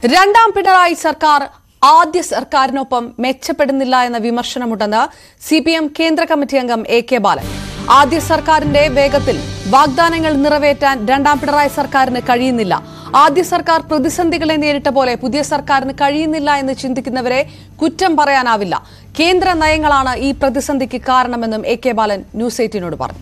രണ്ടാം പിണറായി സർക്കാർ ആദ്യ സർക്കാരിനൊപ്പം മെച്ചപ്പെടുന്നില്ല എന്ന വിമർശനമുണ്ടെന്ന് സി പി എം കേന്ദ്ര കമ്മിറ്റി അംഗം എ കെ ബാലൻ ആദ്യ സർക്കാരിന്റെ വേഗത്തിൽ വാഗ്ദാനങ്ങൾ നിറവേറ്റാൻ രണ്ടാം പിണറായി സർക്കാരിന് കഴിയുന്നില്ല ആദ്യ സർക്കാർ പ്രതിസന്ധികളെ നേരിട്ട പോലെ പുതിയ സർക്കാരിന് കഴിയുന്നില്ല എന്ന് ചിന്തിക്കുന്നവരെ കുറ്റം പറയാനാവില്ല കേന്ദ്ര നയങ്ങളാണ് ഈ പ്രതിസന്ധിക്ക് കാരണമെന്നും എ കെ ബാലൻ ന്യൂസ് എയ്റ്റീനോട് പറഞ്ഞു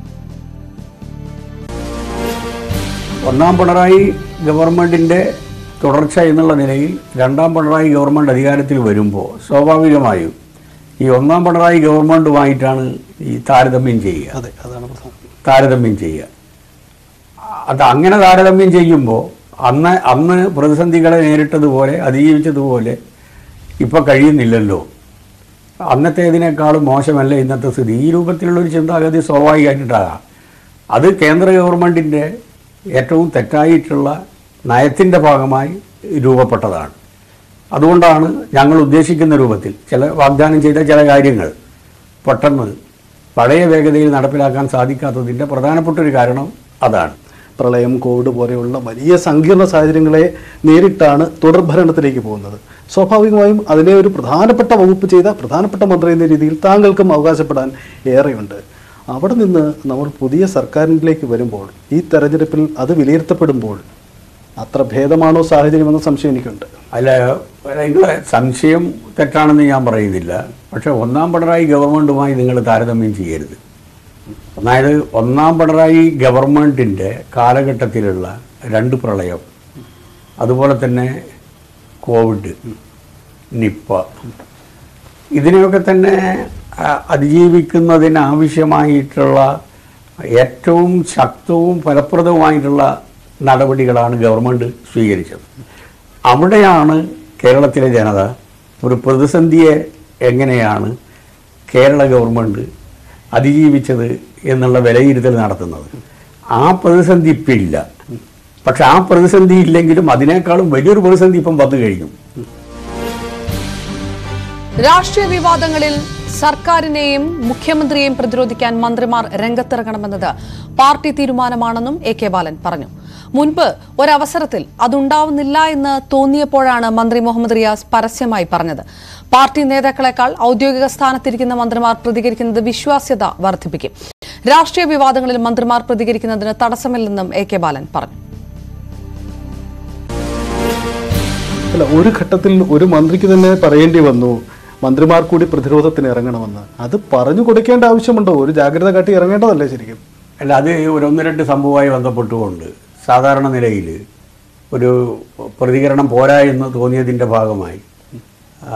ഒന്നാം പിണറായി ഗവൺമെന്റിന്റെ തുടർച്ച എന്നുള്ള നിലയിൽ രണ്ടാം പിണറായി ഗവൺമെന്റ് അധികാരത്തിൽ വരുമ്പോൾ സ്വാഭാവികമായും ഈ ഒന്നാം പിണറായി ഗവൺമെന്റുമായിട്ടാണ് ഈ താരതമ്യം ചെയ്യുക അതെ അതാണ് പ്രധാനം താരതമ്യം ചെയ്യുക അത് അങ്ങനെ താരതമ്യം ചെയ്യുമ്പോൾ അന്ന് അന്ന് പ്രതിസന്ധികളെ നേരിട്ടതുപോലെ അതിജീവിച്ചതുപോലെ ഇപ്പം കഴിയുന്നില്ലല്ലോ അന്നത്തേതിനേക്കാളും മോശമല്ല ഇന്നത്തെ സ്ഥിതി ഈ രൂപത്തിലുള്ളൊരു ചിന്താഗതി സ്വാഭാവികമായിട്ടുണ്ടാകാം അത് കേന്ദ്ര ഗവൺമെൻറ്റിൻ്റെ ഏറ്റവും തെറ്റായിട്ടുള്ള നയത്തിൻ്റെ ഭാഗമായി രൂപപ്പെട്ടതാണ് അതുകൊണ്ടാണ് ഞങ്ങൾ ഉദ്ദേശിക്കുന്ന രൂപത്തിൽ ചില വാഗ്ദാനം ചെയ്ത ചില കാര്യങ്ങൾ പെട്ടെന്ന് പഴയ വേഗതയിൽ നടപ്പിലാക്കാൻ സാധിക്കാത്തതിൻ്റെ പ്രധാനപ്പെട്ട ഒരു കാരണം അതാണ് പ്രളയം കോവിഡ് പോലെയുള്ള വലിയ സങ്കീർണ സാഹചര്യങ്ങളെ നേരിട്ടാണ് തുടർഭരണത്തിലേക്ക് പോകുന്നത് സ്വാഭാവികമായും അതിലെ ഒരു പ്രധാനപ്പെട്ട വകുപ്പ് ചെയ്ത പ്രധാനപ്പെട്ട മന്ത്രി എന്ന രീതിയിൽ താങ്കൾക്കും അവകാശപ്പെടാൻ ഏറെയുണ്ട് അവിടെ നിന്ന് നമ്മൾ പുതിയ സർക്കാരിലേക്ക് വരുമ്പോൾ ഈ തെരഞ്ഞെടുപ്പിൽ അത് വിലയിരുത്തപ്പെടുമ്പോൾ അത്ര ഭേദമാണോ സാഹചര്യമെന്ന സംശയം എനിക്കുണ്ട് അല്ല നിങ്ങളെ സംശയം തെറ്റാണെന്ന് ഞാൻ പറയുന്നില്ല പക്ഷേ ഒന്നാം പിണറായി ഗവൺമെൻറ്റുമായി നിങ്ങൾ താരതമ്യം ചെയ്യരുത് അതായത് ഒന്നാം പിണറായി ഗവൺമെൻറ്റിൻ്റെ കാലഘട്ടത്തിലുള്ള രണ്ട് പ്രളയം അതുപോലെ തന്നെ കോവിഡ് നിപ്പ ഇതിനെയൊക്കെ തന്നെ ആ, അതിജീവിക്കുന്നതിനാവശ്യമായിട്ടുള്ള ഏറ്റവും ശക്തവും ഫലപ്രദവുമായിട്ടുള്ള നടപടികളാണ് ഗവൺമെൻറ് സ്വീകരിച്ചത് അവിടെയാണ് കേരളത്തിലെ ജനത ഒരു പ്രതിസന്ധിയെ എങ്ങനെയാണ് കേരള ഗവൺമെൻറ് അതിജീവിച്ചത് എന്നുള്ള വിലയിരുത്തൽ നടത്തുന്നത് ആ പ്രതിസന്ധി ഇപ്പം ഇല്ല പക്ഷെ ആ പ്രതിസന്ധി ഇല്ലെങ്കിലും അതിനേക്കാളും വലിയൊരു പ്രതിസന്ധി ഇപ്പം വന്നു കഴിഞ്ഞു രാഷ്ട്രീയ വിവാദങ്ങളിൽ സർക്കാരിനെയും മുഖ്യമന്ത്രിയെയും പ്രതിരോധിക്കാൻ മന്ത്രിമാർ രംഗത്തിറങ്ങണമെന്നത് പാർട്ടി തീരുമാനമാണെന്നും എ കെ ബാലൻ പറഞ്ഞു മുൻപ് ഒരവസരത്തിൽ അതുണ്ടാവുന്നില്ല എന്ന് തോന്നിയപ്പോഴാണ് മന്ത്രി മുഹമ്മദ് റിയാസ് പരസ്യമായി പറഞ്ഞത് പാർട്ടി നേതാക്കളെക്കാൾ ഔദ്യോഗിക സ്ഥാനത്തിരിക്കുന്ന മന്ത്രിമാർ പ്രതികരിക്കുന്നത് വിശ്വാസ്യത വർദ്ധിപ്പിക്കും രാഷ്ട്രീയ വിവാദങ്ങളിൽ മന്ത്രിമാർ പ്രതികരിക്കുന്നതിന് തടസ്സമില്ലെന്നും എ കെ ബാലൻ പറഞ്ഞു അല്ല ഒരു ഘട്ടത്തിൽ ഒരു മന്ത്രിക്ക് തന്നെ പറയേണ്ടി വന്നു മന്ത്രിമാർ കൂടി പ്രതിരോധത്തിന് ഇറങ്ങണമെന്ന് അത് പറഞ്ഞു കൊടുക്കേണ്ട ആവശ്യമുണ്ടോ ഒരു ജാഗ്രത കാട്ടി ഇറങ്ങേണ്ടതല്ലേ ശരിക്കും അല്ല അത് ഒരു ഒന്ന് രണ്ട് സംഭവമായി ബന്ധപ്പെട്ടുകൊണ്ട് സാധാരണ നിലയിൽ ഒരു പ്രതികരണം പോരാ എന്ന് തോന്നിയതിൻ്റെ ഭാഗമായി ആ,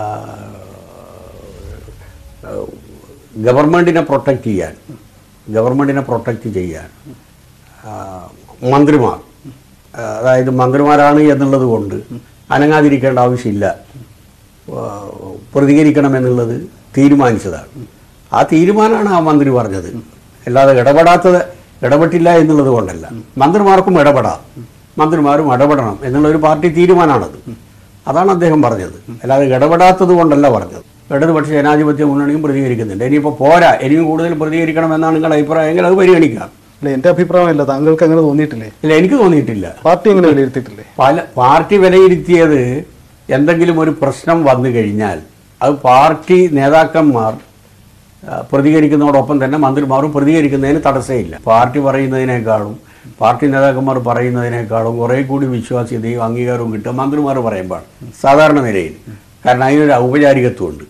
ഗവൺമെൻറ്റിനെ പ്രൊട്ടക്റ്റ് ചെയ്യാൻ ഗവൺമെൻറ്റിനെ പ്രൊട്ടക്റ്റ് ചെയ്യാൻ ആ, മന്ത്രിമാർ ആ, അതായത് മന്ത്രിമാരാണ് എന്നുള്ളത് കൊണ്ട് അനങ്ങാതിരിക്കേണ്ട ആവശ്യമില്ല ആ, പ്രതികരിക്കണമെന്നുള്ളത് തീരുമാനിച്ചതാണ് ആ തീരുമാനമാണ് ആ മന്ത്രി പറഞ്ഞത് അല്ലാതെ ഇടപെടാത്തത് ഇടപെട്ടില്ല എന്നുള്ളത് കൊണ്ടല്ല മന്ത്രിമാർക്കും ഇടപെടാം മന്ത്രിമാരും ഇടപെടണം എന്നുള്ള ഒരു പാർട്ടി തീരുമാനമാണത് അതാണ് അദ്ദേഹം പറഞ്ഞത് അല്ലാതെ ഇടപെടാത്തത് കൊണ്ടല്ല പറഞ്ഞത് ഇടതുപക്ഷ ജനാധിപത്യ മുന്നണിയും പ്രതികരിക്കുന്നുണ്ട് ഇനിയിപ്പോൾ പോരാ ഇനിയും കൂടുതൽ പ്രതികരിക്കണം എന്നാണ് നിങ്ങളുടെ അഭിപ്രായമെങ്കിൽ അത് പരിഗണിക്കാം അല്ല എൻ്റെ അഭിപ്രായമല്ല താങ്കൾക്ക് അങ്ങനെ തോന്നിയിട്ടില്ലേ ഇല്ല എനിക്ക് തോന്നിയിട്ടില്ല പാർട്ടി അങ്ങനെ വിലയിരുത്തിയിട്ടില്ലേ പല പാർട്ടി വിലയിരുത്തിയത് എന്തെങ്കിലും ഒരു പ്രശ്നം വന്നു കഴിഞ്ഞാൽ അത് പാർട്ടി നേതാക്കന്മാർ ആ, പ്രതികരിക്കുന്നതോടൊപ്പം തന്നെ മന്ത്രിമാരും പ്രതികരിക്കുന്നതിന് തടസ്സമില്ല പാർട്ടി പറയുന്നതിനേക്കാളും പാർട്ടി നേതാക്കന്മാർ പറയുന്നതിനേക്കാളും കുറേ കൂടി വിശ്വാസ്യതയും അംഗീകാരവും കിട്ടുക മന്ത്രിമാർ പറയുമ്പോൾ സാധാരണ നിലയിൽ കാരണം അതിനൊരു ഔപചാരികത്വമുണ്ട്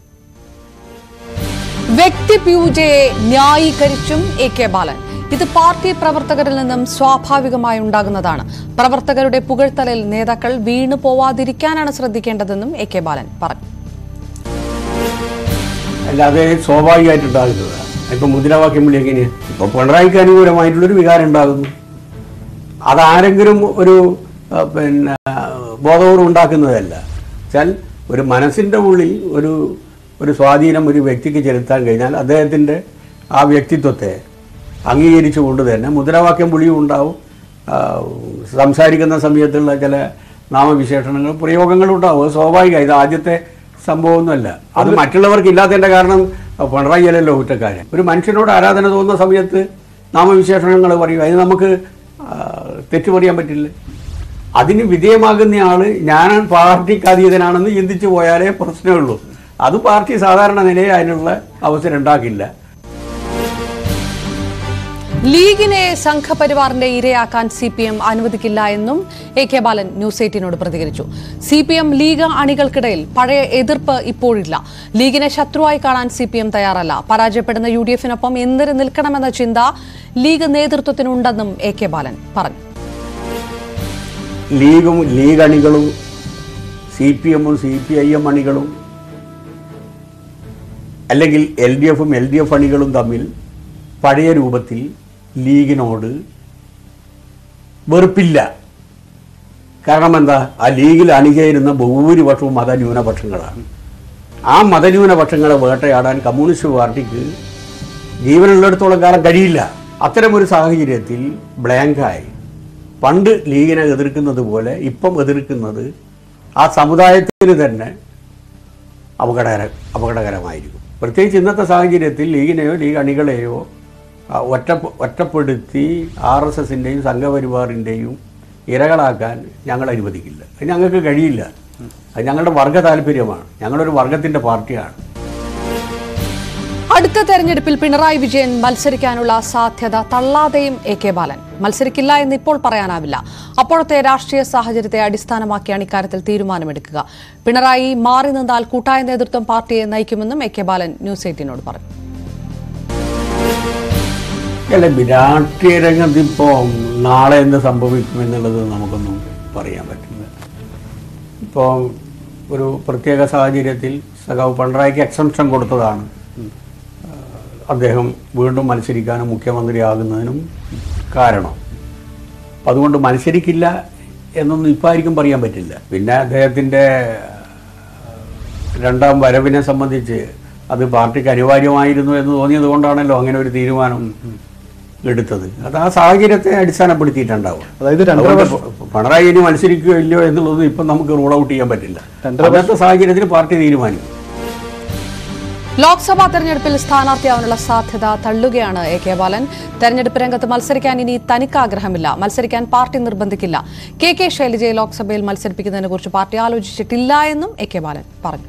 വ്യക്തിപൂജയെ ന്യായീകരിച്ചും എ കെ ബാലൻ ഇത് പാർട്ടി പ്രവർത്തകരിൽ നിന്നും സ്വാഭാവികമായി ഉണ്ടാകുന്നതാണ് പ്രവർത്തകരുടെ പുകഴ്ത്തലിൽ നേതാക്കൾ വീണു പോവാതിരിക്കാനാണ് ശ്രദ്ധിക്കേണ്ടതെന്നും എ കെ ബാലൻ പറഞ്ഞു അല്ലാതെ സ്വാഭാവികമായിട്ടുണ്ടാകുന്നതാണ് ഇപ്പം മുദ്രാവാക്യം വിളി എങ്ങനെയാണ് ഇപ്പം പിണറായിക്ക് അനുകൂലമായിട്ടുള്ളൊരു വികാരം ഉണ്ടാകുന്നു അതാരെങ്കിലും ഒരു ആ, പിന്നെ ബോധപൂർവ്വം ഉണ്ടാക്കുന്നതല്ല വെച്ചാൽ ഒരു മനസ്സിൻ്റെ ഉള്ളിൽ ഒരു ഒരു സ്വാധീനം ഒരു വ്യക്തിക്ക് ചെലുത്താൻ കഴിഞ്ഞാൽ അദ്ദേഹത്തിൻ്റെ ആ വ്യക്തിത്വത്തെ അംഗീകരിച്ചുകൊണ്ട് തന്നെ മുദ്രാവാക്യം വിളിയും ഉണ്ടാവും ആ, സംസാരിക്കുന്ന സമയത്തുള്ള ചില നാമവിശേഷണങ്ങളും പ്രയോഗങ്ങളും ഉണ്ടാവും അത് സ്വാഭാവികമായി ഇത് ആദ്യത്തെ സംഭവമൊന്നുമല്ല അത് മറ്റുള്ളവർക്ക് ഇല്ലാത്തതിൻ്റെ കാരണം പിണറായി അല്ലല്ലോ കുറ്റക്കാരൻ ഒരു മനുഷ്യനോട് ആരാധന തോന്നുന്ന സമയത്ത് നാമവിശേഷണങ്ങൾ പറയും അതിന് നമുക്ക് ആ, തെറ്റു പറയാൻ പറ്റില്ല അതിന് വിധേയമാകുന്നയാള് ഞാൻ പാർട്ടിക്ക് അതീതനാണെന്ന് ചിന്തിച്ചു പോയാലേ പ്രശ്നമുള്ളൂ അത് പാർട്ടി സാധാരണ നിലയിൽ അതിനുള്ള അവസരം ഉണ്ടാക്കില്ല ലീഗിനെ സംഘപരിവാറിന്റെ ഇരയാക്കാൻ സി പി എം അനുവദിക്കില്ല എന്നും എ കെ ബാലൻ ന്യൂസ് എയ്റ്റീനോട് പ്രതികരിച്ചു സി പി എം ലീഗ് അണികൾക്കിടയിൽ പഴയ എതിർപ്പ് ഇപ്പോഴില്ല ലീഗിനെ ശത്രുവായി കാണാൻ സി പി എം തയ്യാറല്ല പരാജയപ്പെടുന്ന യു ഡി എഫിനൊപ്പം എന്തിന് നിൽക്കണമെന്ന ചിന്ത ലീഗ് നേതൃത്വത്തിനുണ്ടെന്നും എ കെ ബാലൻ പറഞ്ഞു ലീഗും ലീഗ് അണികളും സി പി എമ്മും സി പി ഐ എം അണികളും അല്ലെങ്കിൽ എൽ ഡി എഫും എൽ ഡി എഫ് അണികളും തമ്മിൽ പഴയ രൂപത്തിൽ ലീഗിനോട് വെറുപ്പില്ല കാരണം എന്താ ആ ലീഗിൽ അണിചേരുന്ന ഭൂരിപക്ഷവും മതന്യൂനപക്ഷങ്ങളാണ് ആ മതന്യൂനപക്ഷങ്ങളെ വേട്ടയാടാൻ കമ്മ്യൂണിസ്റ്റ് പാർട്ടിക്ക് ജീവനുള്ളിടത്തോളം കാലം കഴിയില്ല അത്തരമൊരു സാഹചര്യത്തിൽ ബ്ലാങ്കായി പണ്ട് ലീഗിനെ എതിർക്കുന്നത് പോലെ ഇപ്പം എതിർക്കുന്നത് ആ സമുദായത്തിന് തന്നെ അപകടകര അപകടകരമായിരിക്കും പ്രത്യേകിച്ച് ഇന്നത്തെ സാഹചര്യത്തിൽ ലീഗിനെയോ ലീഗ് അണികളെയോ ആ, ഒറ്റ ഒറ്റപ്പെടുത്തി ആർ എസ് എസിൻ്റെയും സംഘപരിവാറിൻ്റെയും ഇരകളാക്കാൻ ഞങ്ങൾ അനുവദിക്കില്ല അത് ഞങ്ങൾക്ക് കഴിയില്ല അത് ഞങ്ങളുടെ വർഗ താല്പര്യമാണ് ഞങ്ങളൊരു വർഗത്തിൻ്റെ പാർട്ടിയാണ് അടുത്ത തെരഞ്ഞെടുപ്പിൽ പിണറായി വിജയൻ മത്സരിക്കാനുള്ള സാധ്യത തള്ളാതെയും എ കെ ബാലൻ മത്സരിക്കില്ല എന്ന് ഇപ്പോൾ പറയാനാവില്ല അപ്പോഴത്തെ രാഷ്ട്രീയ സാഹചര്യത്തെ അടിസ്ഥാനമാക്കിയാണ് ഇക്കാര്യത്തിൽ തീരുമാനമെടുക്കുക പിണറായി മാറി നിന്നാൽ കൂട്ടായ നേതൃത്വം പാർട്ടിയെ നയിക്കുമെന്നും എ കെ ബാലൻ ന്യൂസ് എയ്റ്റീനോട് പറഞ്ഞു അല്ല രാഷ്ട്രീയ രംഗത്ത് ഇപ്പോൾ നാളെ എന്ത് സംഭവിക്കുമെന്നുള്ളത് നമുക്കൊന്നും പറയാൻ പറ്റില്ല ഇപ്പോൾ ഒരു പ്രത്യേക സാഹചര്യത്തിൽ സഖാവ് പിണറായിക്ക് എക്സംഷൻ കൊടുത്തതാണ് അദ്ദേഹം വീണ്ടും മത്സരിക്കാനും മുഖ്യമന്ത്രിയാകുന്നതിനും കാരണം അപ്പം അതുകൊണ്ട് മത്സരിക്കില്ല എന്നൊന്നും ഇപ്പം ആയിരിക്കും പറയാൻ പറ്റില്ല പിന്നെ അദ്ദേഹത്തിൻ്റെ രണ്ടാം വരവിനെ സംബന്ധിച്ച് അത് പാർട്ടിക്ക് അനിവാര്യമായിരുന്നു എന്ന് തോന്നിയത് കൊണ്ടാണല്ലോ അങ്ങനെ ഒരു തീരുമാനം എടുത്തത് അത് ആ സാഹചര്യത്തെ അടിസ്ഥാനപ്പെടുത്തിയിട്ടുണ്ടാവും അതായത് രണ്ടര അതുകൊണ്ട് പ- പിണറായി ഇനി മത്സരിക്കുകയോ ഇല്ലയോ എന്നുള്ളത് ഇപ്പം നമുക്ക് റൂൾ ഔട്ട് ചെയ്യാൻ പറ്റില്ല രണ്ടര അങ്ങനത്തെ സാഹചര്യത്തിൽ പാർട്ടി തീരുമാനിക്കും ലോക്സഭാ തെരഞ്ഞെടുപ്പിൽ സ്ഥാനാർത്ഥിയാവാനുള്ള സാധ്യത തള്ളുകയാണ് എ കെ ബാലൻ തെരഞ്ഞെടുപ്പ് രംഗത്ത് മത്സരിക്കാൻ ഇനി തനിക്ക് ആഗ്രഹമില്ല മത്സരിക്കാൻ പാർട്ടി നിർബന്ധിക്കില്ല കെ കെ ശൈലജയെ ലോക്സഭയിൽ മത്സരിപ്പിക്കുന്നതിനെ കുറിച്ച് പാർട്ടി ആലോചിച്ചിട്ടില്ല എന്നും എ കെ ബാലൻ പറഞ്ഞു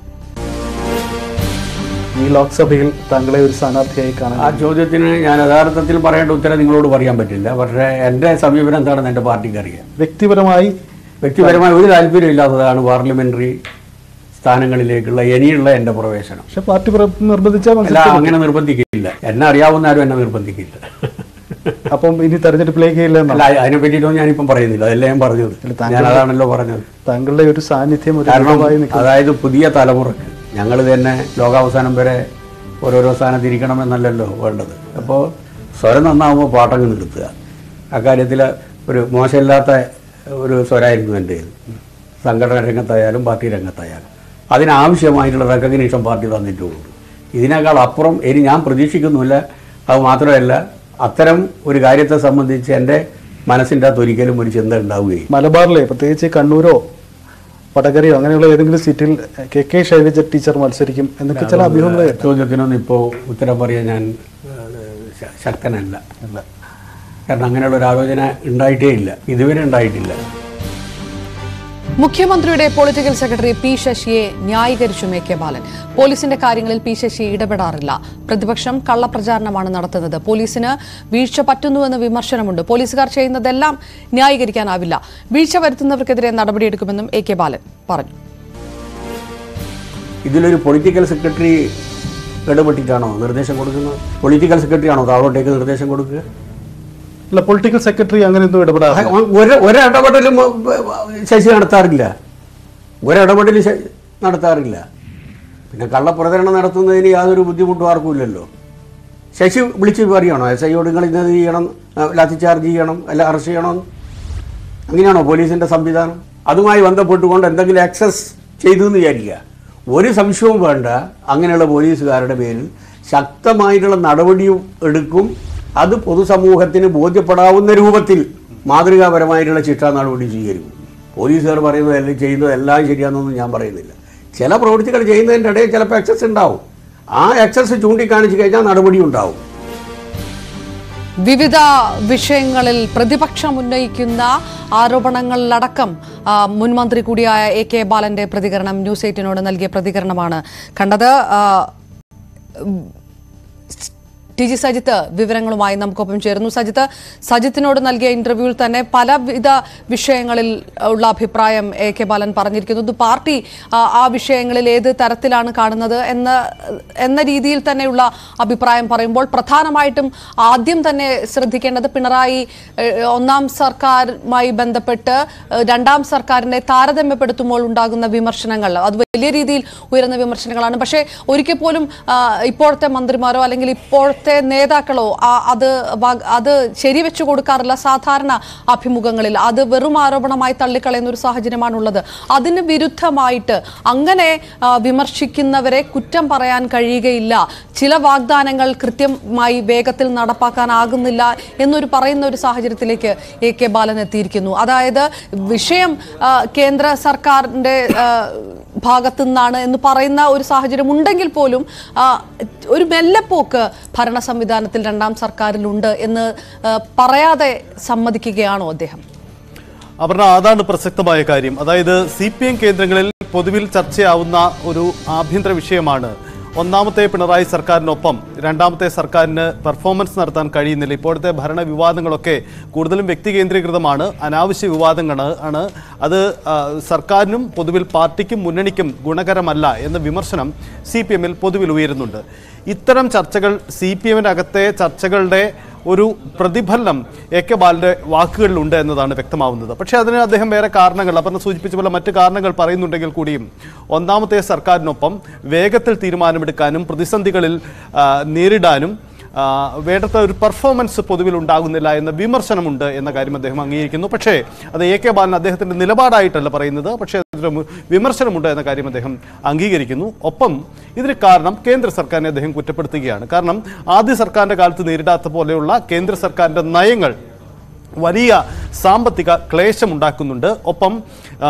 ഈ ലോക്സഭയിൽ താങ്കളെ ഒരു സ്ഥാനാർത്ഥിയായി കാണാൻ ആ ചോദ്യത്തിന് ഞാൻ യഥാർത്ഥത്തിൽ പറയേണ്ട ഉത്തരം നിങ്ങളോട് പറയാൻ പറ്റില്ല പക്ഷേ എൻ്റെ സമീപനം എന്താണെന്ന് എൻ്റെ പാർട്ടിക്ക് അറിയാം വ്യക്തിപരമായി വ്യക്തിപരമായ ഒരു താല്പര്യമില്ലാത്തതാണ് പാർലമെന്ററി സ്ഥാനങ്ങളിലേക്കുള്ള ഇനിയുള്ള എൻ്റെ പ്രവേശനം പക്ഷെ പാർട്ടി പ്ര- നിർബന്ധിച്ചാൽ അല്ല മത്സരിക്കാൻ അങ്ങനെ നിർബന്ധിക്കില്ല എന്നെ അറിയാവുന്ന ആരും എന്നെ നിർബന്ധിക്കില്ല അപ്പം ഇനി തെരഞ്ഞെടുപ്പിലേക്ക് ഇല്ല എന്നാണ്. അല്ല അതിനെ പറ്റിയിട്ടൊന്നും ഞാനിപ്പം പറയുന്നില്ല അതല്ല ഞാൻ പറഞ്ഞത് അല്ല, താങ്കൾ- ഞാൻ അതാണല്ലോ പറഞ്ഞത് താങ്കളുടെ ഒരു സാന്നിധ്യം ഒരു കാരണം മികവായി നിൽക്കുന്നു അതായത് പുതിയ തലമുറക്ക് ഞങ്ങൾ തന്നെ ലോകാവസാനം വരെ ഓരോരോ സ്ഥാനത്ത് ഇരിക്കണമെന്നല്ലല്ലോ വേണ്ടത് അപ്പോൾ സ്വരം നന്നാവുമ്പോൾ പാട്ടങ്ങ് നിർത്തുക അക്കാര്യത്തിൽ ഒരു മോശമില്ലാത്ത ഒരു സ്വരമായിരുന്നു എൻ്റെ സംഘടന രംഗത്തായാലും പാർട്ടി രംഗത്തായാലും അതിനാവശ്യമായിട്ടുള്ള റെക്കഗ്നീഷൻ പാർട്ടി തന്നിട്ടുള്ളൂ ഇതിനേക്കാൾ അപ്പുറം ഇനി ഞാൻ പ്രതീക്ഷിക്കുന്നില്ല അത് മാത്രമല്ല അത്തരം ഒരു കാര്യത്തെ സംബന്ധിച്ച് എൻ്റെ മനസ്സിൻ്റെ അകത്ത് ഒരിക്കലും ഒരു ചിന്ത ഉണ്ടാവുകയും മലബാറിലെ പ്രത്യേകിച്ച് കണ്ണൂരോ വടകരയോ അങ്ങനെയുള്ള ഏതെങ്കിലും സീറ്റിൽ കെ കെ ശൈലജ ടീച്ചർ മത്സരിക്കും എന്നൊക്കെ ചില അഭ്യൂഹങ്ങൾ കേട്ടു. ചോദ്യത്തിനൊന്നും ഇപ്പോൾ ഉത്തരം പറയാൻ ഞാൻ ഏഹ്, ശ- ശക്തനല്ല അല്ല കാരണം അങ്ങനെയുള്ള ഒരു ആലോചന ഉണ്ടായിട്ടേ ഇല്ല ഇതുവരെ ഉണ്ടായിട്ടില്ല മുഖ്യമന്ത്രിയുടെ പൊളിറ്റിക്കൽ സെക്രട്ടറി പി ശശിയെ ന്യായീകരിച്ചു എ കെ ബാലൻ പോലീസിന്റെ കാര്യങ്ങളിൽ പി ശശി ഇടപെടാറില്ല പ്രതിപക്ഷം കള്ളപ്രചാരണമാണ് നടത്തുന്നത് പോലീസിന് വീഴ്ച പറ്റുന്നുവെന്ന് വിമർശനമുണ്ട് പോലീസുകാർ ചെയ്യുന്നതെല്ലാം ന്യായീകരിക്കാനാവില്ല വീഴ്ച വരുത്തുന്നവർക്കെതിരെ നടപടിയെടുക്കുമെന്നും എ കെ ബാലൻ പറഞ്ഞു ഇതിലൊരു പൊളിറ്റിക്കൽ സെക്രട്ടറി ഇടപെട്ടിട്ടാണോ നിർദ്ദേശം കൊടുക്കുന്നത് പൊളിറ്റിക്കൽ സെക്രട്ടറി ആണോ താഴോട്ടേക്ക് നിർദ്ദേശം കൊടുക്കുക അല്ല പൊളിറ്റിക്കൽ സെക്രട്ടറി അങ്ങനെയൊന്നും ഇടപെടാറില്ല ഒരു ഒരിടപെടലും ശശി നടത്താറില്ല ഒരിടപെടലും ശ- നടത്താറില്ല പിന്നെ കള്ളപ്രചരണം നടത്തുന്നതിന് യാതൊരു ബുദ്ധിമുട്ടും ആർക്കുമില്ലല്ലോ ശശി വിളിച്ച് പറയുകയാണോ എസ് ഐയോട് നിങ്ങൾ ഇന്നത് ചെയ്യണം ആ, ലാത്തി ചാർജ് ചെയ്യണം അല്ല അറസ്റ്റ് ചെയ്യണം അങ്ങനെയാണോ പോലീസിൻ്റെ സംവിധാനം അതുമായി ബന്ധപ്പെട്ടുകൊണ്ട് എന്തെങ്കിലും ആക്സസ് ചെയ്തു എന്ന് വിചാരിക്കുക ഒരു സംശയവും വേണ്ട അങ്ങനെയുള്ള പോലീസുകാരുടെ പേരിൽ ശക്തമായിട്ടുള്ള നടപടിയും എടുക്കും അത് പൊതുസമൂഹത്തിന് ബോധ്യപ്പെടാവുന്ന രൂപത്തിൽ മാതൃകാപരമായിട്ടുള്ള ശിക്ഷാ നടപടി സ്വീകരിക്കും പോലീസുകാർ പറയുന്നതെല്ലാം ചെയ്യുന്നതെല്ലാം ശരിയാണെന്നൊന്നും ഞാൻ പറയുന്നില്ല ചില പ്രവൃത്തികൾ ചെയ്യുന്നതിൻ്റെ ഇടയിൽ ചിലപ്പോൾ എക്സസ് ഉണ്ടാവും ആ എക്സസ് ചൂണ്ടിക്കാണിച്ച് കഴിഞ്ഞാൽ നടപടി ഉണ്ടാവും വിവിധ വിഷയങ്ങളിൽ പ്രതിപക്ഷം ഉന്നയിക്കുന്ന ആരോപണങ്ങളിലടക്കം ആ, മുൻ മന്ത്രി കൂടിയായ എ കെ ബാലന്റെ പ്രതികരണം ന്യൂസ് എയ്റ്റിനോട് നൽകിയ പ്രതികരണമാണ് കണ്ടത് ആ, ടി ജി സജിത്ത് വിവരങ്ങളുമായി നമുക്കൊപ്പം ചേരുന്നു സജിത്ത് സജിത്തിനോട് നൽകിയ ഇന്റർവ്യൂവിൽ തന്നെ പലവിധ വിഷയങ്ങളിൽ ഉള്ള അഭിപ്രായം എ കെ ബാലൻ പറഞ്ഞിരിക്കുന്നു ഇത് പാർട്ടി ആ, ആ വിഷയങ്ങളിൽ ഏത് തരത്തിലാണ് കാണുന്നത് എന്ന എന്ന രീതിയിൽ തന്നെയുള്ള അഭിപ്രായം പറയുമ്പോൾ പ്രധാനമായിട്ടും ആദ്യം തന്നെ ശ്രദ്ധിക്കേണ്ടത് പിണറായി ഏഹ്, ഒന്നാം സർക്കാരുമായി ബന്ധപ്പെട്ട് ഏഹ്, രണ്ടാം സർക്കാരിനെ താരതമ്യപ്പെടുത്തുമ്പോൾ ഉണ്ടാകുന്ന വിമർശനങ്ങൾ അത് വലിയ രീതിയിൽ ഉയർന്ന വിമർശനങ്ങളാണ് പക്ഷേ ഒരിക്കൽ പോലും ആ, ഇപ്പോഴത്തെ മന്ത്രിമാരോ അല്ലെങ്കിൽ ഇപ്പോഴത്തെ നേതാക്കളോ ആ, അത് വ- അത് ശരിവെച്ചു കൊടുക്കാറില്ല സാധാരണ അഭിമുഖങ്ങളിൽ അത് വെറും ആരോപണമായി തള്ളിക്കളയുന്ന ഒരു സാഹചര്യമാണുള്ളത് അതിന് വിരുദ്ധമായിട്ട് അങ്ങനെ ആ, വിമർശിക്കുന്നവരെ കുറ്റം പറയാൻ കഴിയുകയില്ല ചില വാഗ്ദാനങ്ങൾ കൃത്യമായി വേഗത്തിൽ നടപ്പാക്കാനാകുന്നില്ല എന്നൊരു പറയുന്ന ഒരു സാഹചര്യത്തിലേക്ക് എ കെ ബാലൻ എത്തിയിരിക്കുന്നു അതായത് വിഷയം ആ, കേന്ദ്ര സർക്കാരിന്റെ ആ, ഭാഗത്തു നിന്നാണ് എന്ന് പറയുന്ന ഒരു സാഹചര്യം ഉണ്ടെങ്കിൽ പോലും ആ, ഒരു മെല്ലെപ്പോക്ക് ഭരണ സംവിധാനത്തിൽ രണ്ടാം സർക്കാരിലുണ്ട് എന്ന് ആ, പറയാതെ സമ്മതിക്കുകയാണോ അദ്ദേഹം അപർണ അതാണ് പ്രസക്തമായ കാര്യം അതായത് സി പി എം കേന്ദ്രങ്ങളിൽ പൊതുവിൽ ചർച്ചയാവുന്ന ഒരു ആഭ്യന്തര വിഷയമാണ് ഒന്നാമത്തെ പിണറായി സർക്കാരിനൊപ്പം രണ്ടാമത്തെ സർക്കാരിന് പെർഫോമൻസ് നടത്താൻ കഴിയുന്നില്ല ഇപ്പോഴത്തെ ഭരണ വിവാദങ്ങളൊക്കെ കൂടുതലും വ്യക്തി കേന്ദ്രീകൃതമാണ് അനാവശ്യ വിവാദങ്ങൾ ആണ് അത് ആ, സർക്കാരിനും പൊതുവിൽ പാർട്ടിക്കും മുന്നണിക്കും ഗുണകരമല്ല എന്ന വിമർശനം സി പി എമ്മിൽ പൊതുവിൽ ഉയരുന്നുണ്ട് ഇത്തരം ചർച്ചകൾ സി പി എമ്മിനകത്തെ ചർച്ചകളുടെ ഒരു പ്രതിഫലനം എ കെ ബാലന്റെ വാക്കുകളിലുണ്ട് എന്നതാണ് വ്യക്തമാവുന്നത് പക്ഷേ അതിന് അദ്ദേഹം വേറെ കാരണങ്ങൾ അപർണ സൂചിപ്പിച്ച പോലെ മറ്റ് കാരണങ്ങൾ പറയുന്നുണ്ടെങ്കിൽ കൂടിയും ഒന്നാമത്തെ സർക്കാരിനൊപ്പം വേഗത്തിൽ തീരുമാനമെടുക്കാനും പ്രതിസന്ധികളിൽ ആ, നേരിടാനും ആ, വേണ്ടത്ര ഒരു പെർഫോമൻസ് പൊതുവിൽ ഉണ്ടാകുന്നില്ല എന്ന വിമർശനമുണ്ട് എന്ന കാര്യം അദ്ദേഹം അംഗീകരിക്കുന്നു പക്ഷേ അത് എ കെ ബാലൻ അദ്ദേഹത്തിന്റെ നിലപാടായിട്ടല്ല പറയുന്നത് പക്ഷേ അതിന് മു- വിമർശനമുണ്ട് എന്ന കാര്യം അദ്ദേഹം അംഗീകരിക്കുന്നു ഒപ്പം ഇതിന് കാരണം കേന്ദ്ര സർക്കാരിനെ അദ്ദേഹം കുറ്റപ്പെടുത്തുകയാണ് കാരണം ആദ്യ സർക്കാരിന്റെ കാലത്ത് നേരിടാത്ത പോലെയുള്ള കേന്ദ്ര സർക്കാരിന്റെ നയങ്ങൾ വലിയ സാമ്പത്തിക ക്ലേശമുണ്ടാക്കുന്നുണ്ട് ഒപ്പം ആ,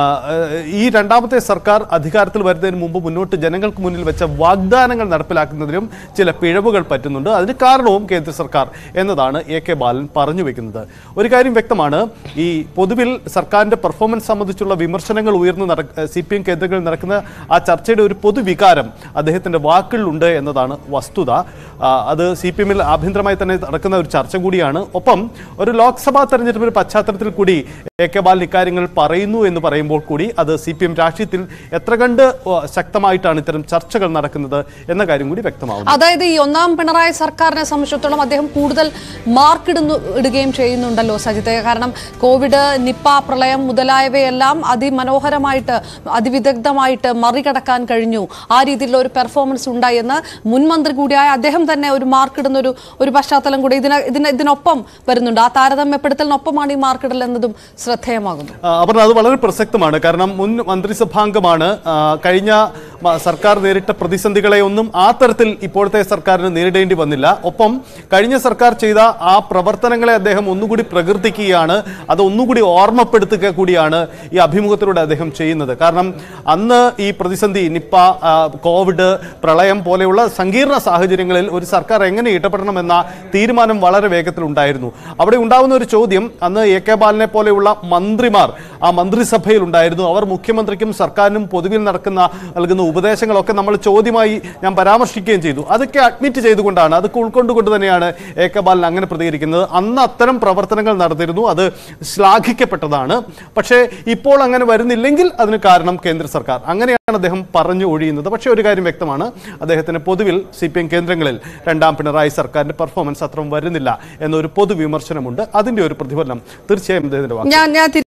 ഈ രണ്ടാമത്തെ സർക്കാർ അധികാരത്തിൽ വരുന്നതിന് മുമ്പ് മുന്നോട്ട് ജനങ്ങൾക്ക് മുന്നിൽ വെച്ച വാഗ്ദാനങ്ങൾ നടപ്പിലാക്കുന്നതിലും ചില പിഴവുകൾ പറ്റുന്നുണ്ട് അതിന് കാരണവും കേന്ദ്ര സർക്കാർ എന്നതാണ് എ കെ ബാലൻ പറഞ്ഞു വെക്കുന്നത് ഒരു കാര്യം വ്യക്തമാണ് ഈ പൊതുവിൽ സർക്കാരിന്റെ പെർഫോമൻസ് സംബന്ധിച്ചുള്ള വിമർശനങ്ങൾ ഉയർന്നു നട സി പി എം കേന്ദ്രങ്ങളിൽ നടക്കുന്ന ആ ചർച്ചയുടെ ഒരു പൊതുവികാരം അദ്ദേഹത്തിന്റെ വാക്കുകളിലുണ്ട് എന്നതാണ് വസ്തുത ആ, അത് സി പി എമ്മിൽ ആഭ്യന്തരമായി തന്നെ നടക്കുന്ന ഒരു ചർച്ച കൂടിയാണ് ഒപ്പം ഒരു ലോക്സഭാ തെരഞ്ഞെടുപ്പിന്റെ പശ്ചാത്തലത്തിൽ കൂടി എ കെ ബാലൻ ഇക്കാര്യങ്ങൾ പറയുന്നു എന്ന് പറയുമ്പോൾ കൂടി അത് സി പി എം രാഷ്ട്രീയത്തിൽ എത്ര കണ്ട് ഓ, ശക്തമായിട്ടാണ് ഇത്തരം ചർച്ചകൾ നടക്കുന്നത് എന്ന കാര്യം കൂടി വ്യക്തമാവുന്നു അതായത് ഈ ഒന്നാം പിണറായി സർക്കാരിനെ സംബന്ധിച്ചിടത്തോളം അദ്ദേഹം കൂടുതൽ മാർക്ക് ഇടുന്നു ഇടുകയും ചെയ്യുന്നുണ്ടല്ലോ സജിത്തെ കാരണം കോവിഡ് നിപ്പ പ്രളയം മുതലായവയെല്ലാം അതിമനോഹരമായിട്ട് അതിവിദഗ്ധമായിട്ട് മറികടക്കാൻ കഴിഞ്ഞു ആ രീതിയിലുള്ള ഒരു പെർഫോമൻസ് ഉണ്ടായി എന്ന് മുൻ മന്ത്രി കൂടിയായ അദ്ദേഹം തന്നെ ഒരു മാർക്ക് ഇടുന്ന ഒരു ഒരു പശ്ചാത്തലം കൂടി ഇതിന് ഇതിന് ഇതിനൊപ്പം വരുന്നുണ്ട് ആ താരതമ്യപ്പെടുത്തലിനൊപ്പമാണ് ഈ മാർക്കിടൽ എന്നതും ശ്രദ്ധേയമാകുന്നു ആ, അപർണ അത് വളരെ പ്രസക്തമാണ് കാരണം മുൻ മന്ത്രിസഭാംഗമാണ് ആ, കഴിഞ്ഞ മ- സർക്കാർ നേരിട്ട പ്രതിസന്ധികളെ ഒന്നും ആ തരത്തിൽ ഇപ്പോഴത്തെ സർക്കാരിന് നേരിടേണ്ടി വന്നില്ല ഒപ്പം കഴിഞ്ഞ സർക്കാർ ചെയ്ത ആ പ്രവർത്തനങ്ങളെ അദ്ദേഹം ഒന്നുകൂടി പ്രകീർത്തിക്കുകയാണ് അത് ഒന്നുകൂടി ഓർമ്മപ്പെടുത്തുക കൂടിയാണ് ഈ അഭിമുഖത്തിലൂടെ അദ്ദേഹം ചെയ്യുന്നത് കാരണം അന്ന് ഈ പ്രതിസന്ധി നിപ്പ ആ, കോവിഡ് പ്രളയം പോലെയുള്ള സങ്കീർണ സാഹചര്യങ്ങളിൽ ഒരു സർക്കാർ എങ്ങനെ ഇടപെടണമെന്ന തീരുമാനം വളരെ വേഗത്തിൽ ഉണ്ടായിരുന്നു അവിടെ ഉണ്ടാവുന്ന ഒരു ചോദ്യം അന്ന് എ കെ ബാലനെ പോലെയുള്ള മന്ത്രിമാർ ആ മന്ത്രിസഭയിൽ ഉണ്ടായിരുന്നു അവർ മുഖ്യമന്ത്രിക്കും സർക്കാരിനും പൊതുവിൽ നടക്കുന്ന നൽകുന്ന ഉപദേശങ്ങളൊക്കെ നമ്മൾ ചോദ്യമായി ഞാൻ പരാമർശിക്കുകയും ചെയ്തു അതൊക്കെ അഡ്മിറ്റ് ചെയ്തുകൊണ്ടാണ് അതൊക്കെ ഉൾക്കൊണ്ടുകൊണ്ട് തന്നെയാണ് എ കെ ബാലൻ അങ്ങനെ പ്രതികരിക്കുന്നത് അന്ന് അത്തരം പ്രവർത്തനങ്ങൾ നടത്തിയിരുന്നു അത് ശ്ലാഘിക്കപ്പെട്ടതാണ് പക്ഷേ ഇപ്പോൾ അങ്ങനെ വരുന്നില്ലെങ്കിൽ അതിന് കാരണം കേന്ദ്ര സർക്കാർ അങ്ങനെയാണ് അദ്ദേഹം പറഞ്ഞു ഒഴിയുന്നത് പക്ഷേ ഒരു കാര്യം വ്യക്തമാണ് അദ്ദേഹത്തിന് പൊതുവിൽ സി പി എം കേന്ദ്രങ്ങളിൽ രണ്ടാം പിണറായി സർക്കാരിന്റെ പെർഫോമൻസ് അത്രയും വരുന്നില്ല എന്നൊരു പൊതുവിമർശനമുണ്ട് അതിന്റെ ഒരു പ്രതിഫലനം തീർച്ചയായും അദ്ദേഹത്തിന്റെ വാക്ക് ഞാൻ ഞാൻ